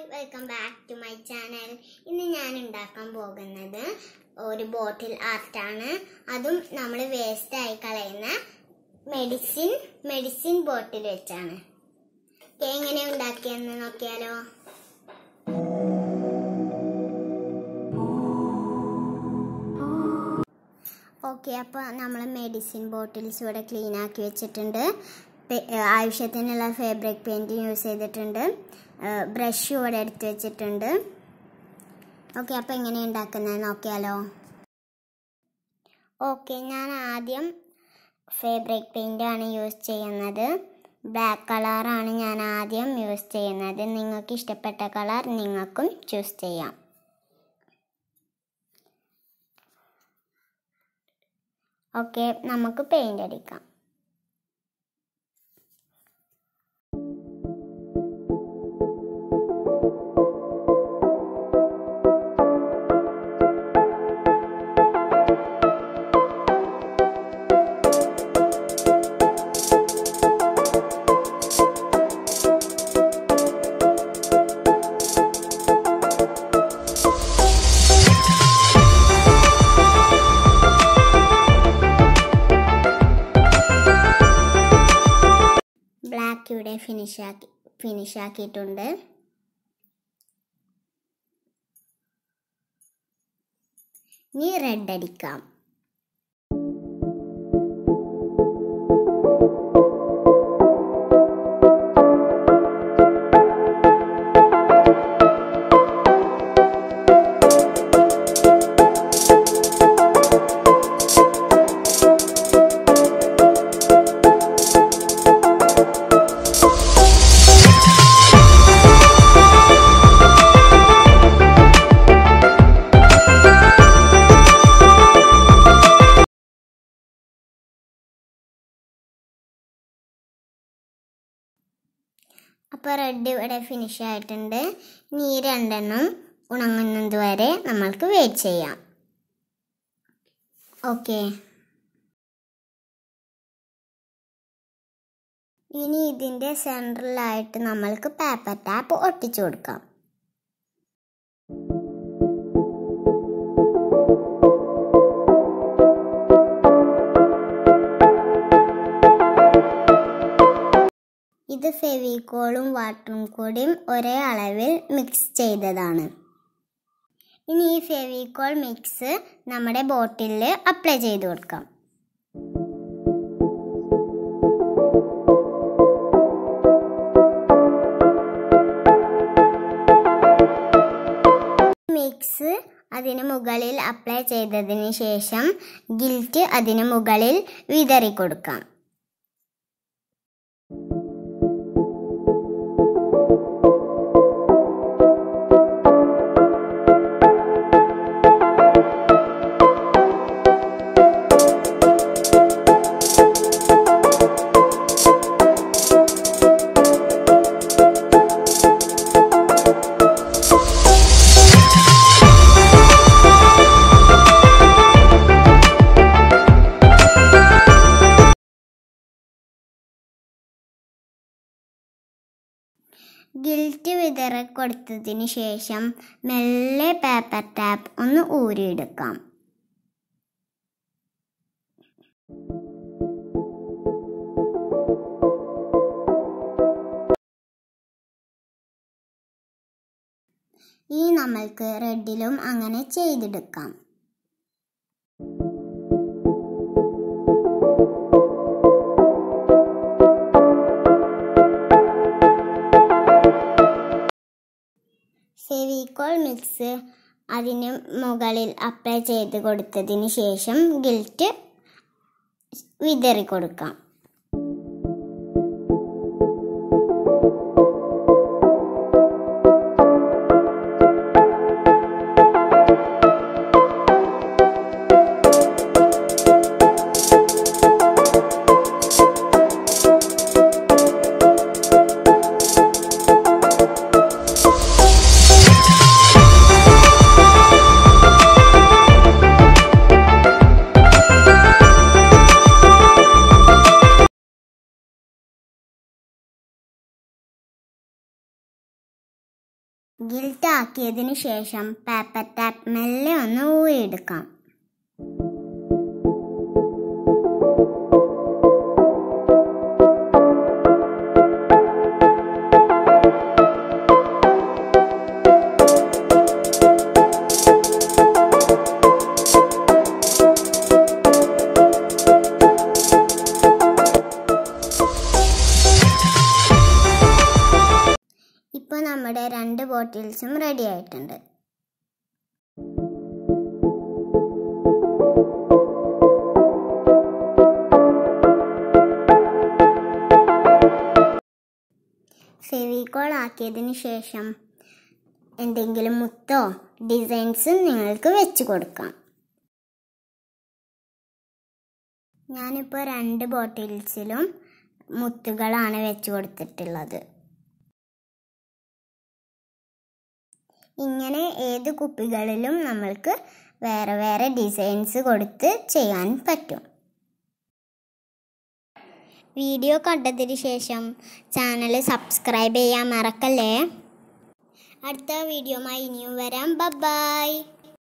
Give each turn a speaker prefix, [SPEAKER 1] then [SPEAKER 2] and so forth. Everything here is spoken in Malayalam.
[SPEAKER 1] welcome back to my channel ഇന്ന് ഞാൻ ഉണ്ടാക്കാൻ പോകുന്നത് ഒരു ബോട്ടിൽ ആർട്ടാണ് അതും നമ്മൾ വേസ്റ്റ് ആയി കളയുന്ന മെഡിസിൻ മെഡിസിൻ ബോട്ടിൽ വെച്ചാണ് ഓക്കേ, എങ്ങനെ ഉണ്ടാക്കിയെന്ന് നോക്കിയാലോ ഓക്കെ അപ്പോൾ നമ്മൾ മെഡിസിൻ ബോട്ടിൽസ് ഇവിടെ ക്ലീൻ ആക്കി വെച്ചിട്ടുണ്ട് പെ- ആവശ്യത്തിനുള്ള ഫാബ്രിക് പെയിൻറ് യൂസ് ചെയ്തിട്ടുണ്ട് ബ്രഷ് ഇവിടെ എടുത്ത് വെച്ചിട്ടുണ്ട് ഓക്കെ അപ്പോൾ എങ്ങനെ ഉണ്ടാക്കുന്നത് നോക്കിയാലോ ഓക്കെ ഞാൻ ആദ്യം ഫാബ്രിക് പെയിൻ്റ് ആണ് യൂസ് ചെയ്യുന്നത് ബ്ലാക്ക് കളറാണ് ഞാൻ ആദ്യം യൂസ് ചെയ്യുന്നത് നിങ്ങൾക്ക് ഇഷ്ടപ്പെട്ട കളർ നിങ്ങൾക്കും ചൂസ് ചെയ്യാം ഓക്കെ നമുക്ക് പെയിൻ്റ് അടിക്കാം ബ്ലാക്ക് ഇവിടെ ഫിനിഷ് ആക്കി ഫിനിഷ് ആക്കിയിട്ടുണ്ട് ഇനി റെഡ് അടിക്കാം അപ്പോൾ റെഡ് ഇവിടെ ഫിനിഷ് ആയിട്ടുണ്ട് ഇനി ഈ രണ്ടെണ്ണം ഉണങ്ങുന്നത് വരെ നമ്മൾക്ക് വെയിറ്റ് ചെയ്യാം ഓക്കെ ഇനി ഇതിൻ്റെ സെൻട്രലായിട്ട് നമ്മൾക്ക് പേപ്പർ ടാപ്പ് ഒട്ടിച്ചു കൊടുക്കാം ഇത് ഫെവിക്കോളും വാട്ടറും കൂടിയും ഒരേ അളവിൽ മിക്സ് ചെയ്തതാണ് ഇനി ഈ ഫെവിക്കോൾ മിക്സ് നമ്മുടെ ബോട്ടിലിൽ അപ്ലൈ ചെയ്ത് കൊടുക്കാം മിക്സ് അതിന് മുകളിൽ അപ്ലൈ ചെയ്തതിന് ശേഷം ഗിൽറ്റ് അതിന് മുകളിൽ വിതറി കൊടുക്കാം ഗിൽറ്റ് വിതറി കൊടുത്തതിന് ശേഷം മെല്ലെ പേപ്പർ ടാപ്പ് ഒന്ന് ഊരിയെടുക്കാം ഈ നമ്മൾക്ക് റെഡിലും അങ്ങനെ ചെയ്തെടുക്കാം ഫെവിക്കോൾ മിക്സ് അതിന് മുകളിൽ അപ്ലൈ ചെയ്ത് കൊടുത്തതിന് ശേഷം ഗിൽറ്റ് വിതറി കൊടുക്കാം ഗിൽറ്റ് ആക്കിയതിന് ശേഷം പേപ്പർ ടാപ്പ് മെല്ലെ ഒന്ന് ഊയെടുക്കാം ഇപ്പോൾ നമ്മുടെ രണ്ട് ബോട്ടിൽസും റെഡി ആയിട്ടുണ്ട് ഫെവിക്കോൾ ആക്കിയതിന് ശേഷം എന്തെങ്കിലും മുത്തോ ഡിസൈൻസ് നിങ്ങൾക്ക് വെച്ച് കൊടുക്കാം ഞാനിപ്പോൾ രണ്ട് ബോട്ടിൽസിലും മുത്തുകളാണ് വെച്ച് കൊടുത്തിട്ടുള്ളത് ഇങ്ങനെ ഏത് കുപ്പികളിലും നമ്മൾക്ക് വേറെ വേറെ ഡിസൈൻസ് കൊടുത്ത് ചെയ്യാൻ പറ്റും വീഡിയോ കണ്ടതിന് ശേഷം ചാനൽ സബ്സ്ക്രൈബ് ചെയ്യാൻ മറക്കല്ലേ അടുത്ത വീഡിയോമായി ഇനിയും വരാം ബൈ